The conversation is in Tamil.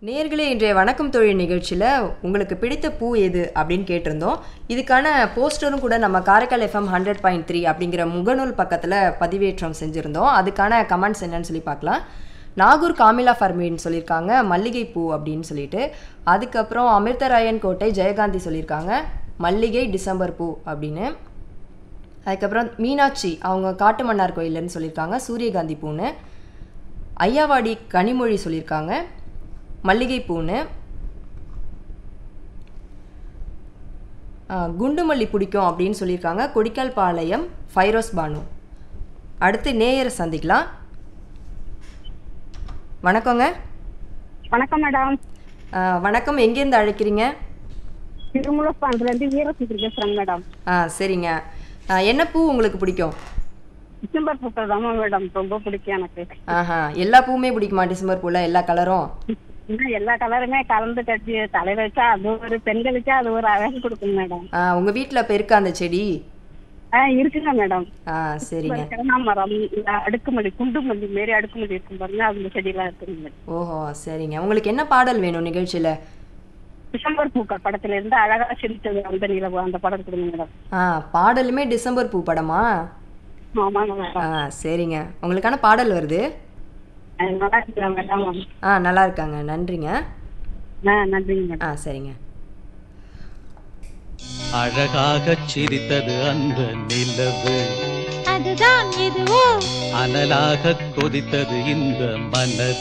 நேர்களே இன்றைய வணக்கம் தொழில் நிகழ்ச்சியில் உங்களுக்கு பிடித்த பூ எது அப்படின்னு கேட்டிருந்தோம் இதுக்கான போஸ்டரும் கூட நம்ம Karaikal FM hundred point three அப்படிங்கிற முகநூல் பக்கத்தில் பதிவேற்றம் செஞ்சுருந்தோம் அதுக்கான கமெண்ட்ஸ் என்னன்னு சொல்லி பார்க்கலாம் நாகூர் காமிலா ஃபர்மீன் சொல்லியிருக்காங்க மல்லிகை பூ அப்படின்னு சொல்லிட்டு அதுக்கப்புறம் அமிர்தராயன் கோட்டை ஜெயகாந்தி சொல்லியிருக்காங்க மல்லிகை டிசம்பர் பூ அப்படின்னு அதுக்கப்புறம் மீனாட்சி அவங்க காட்டு மன்னார் கோயிலன்னு சொல்லியிருக்காங்க சூரியகாந்தி பூன்னு ஐயாவாடி கனிமொழி சொல்லியிருக்காங்க மல்லிகை பூன்னு ஆ, குண்டு மல்லி பிடிக்கும் அப்படின்னு சொல்லியிருக்காங்க கொடிக்கால் பாளையம் ஃபைரோஸ் பானு அடுத்து நேயரை சந்திக்கலாம் வணக்கங்க வணக்கம் மேடம் ஆ, வணக்கம் எங்கேருந்து அழைக்கிறீங்க திருமுலப்பாண்டிலேருந்து வீரசுந்தரி பேசுகிறேங்க மேடம் ஆ சரிங்க ஆ, என்ன பூ உங்களுக்கு பிடிக்கும் டிசம்பர் பூக்கள் தான் மேடம் ரொம்ப பிடிக்கும் எனக்கு ஆஹா எல்லா பூவுமே பிடிக்குமா டிசம்பர் பூவில் எல்லா கலரும் இன்னும் எல்லா கலருமே கலந்து கட்டி தலையில வச்சா அது ஒரு பெண்களுக்கு அது ஒரு அழகு கொடுக்கும் மேடம் ஆ, உங்க வீட்டில் இப்போ இருக்கா அந்த செடி ஆ இருக்குங்க மேடம் ஆ சரிங்க கனகாமரம் இந்த அடுக்குமல்லி குண்டுமல்லி மாரி அடுக்குமல்லி இருக்கும் பாருங்க அந்த செடியெல்லாம் இருக்குங்க மேடம் ஓஹோ சரிங்க உங்களுக்கு என்ன பாடல் வேணும் நிகழ்ச்சியில் டிசம்பர் பூக்கள் படத்துல இருந்து அழகா சிரித்தது அந்த நிலவு அந்த படம் கொடுங்க மேடம் ஆ பாடலுமே டிசம்பர் பூ படமா ஆமாங்க மேடம் ஆ சரிங்க உங்களுக்கான பாடல் வருது அது நல்லா இருக்குங்களா மேடம் ஆ நல்லா இருக்காங்க நன்றிங்க ஆ நன்றிங்க மேடம் ஆ சரிங்க அழகாகச் சிரித்தது அந்த நிலவு அதுதான் எதுவோ அனலாகக் கொதித்தது இந்த மனது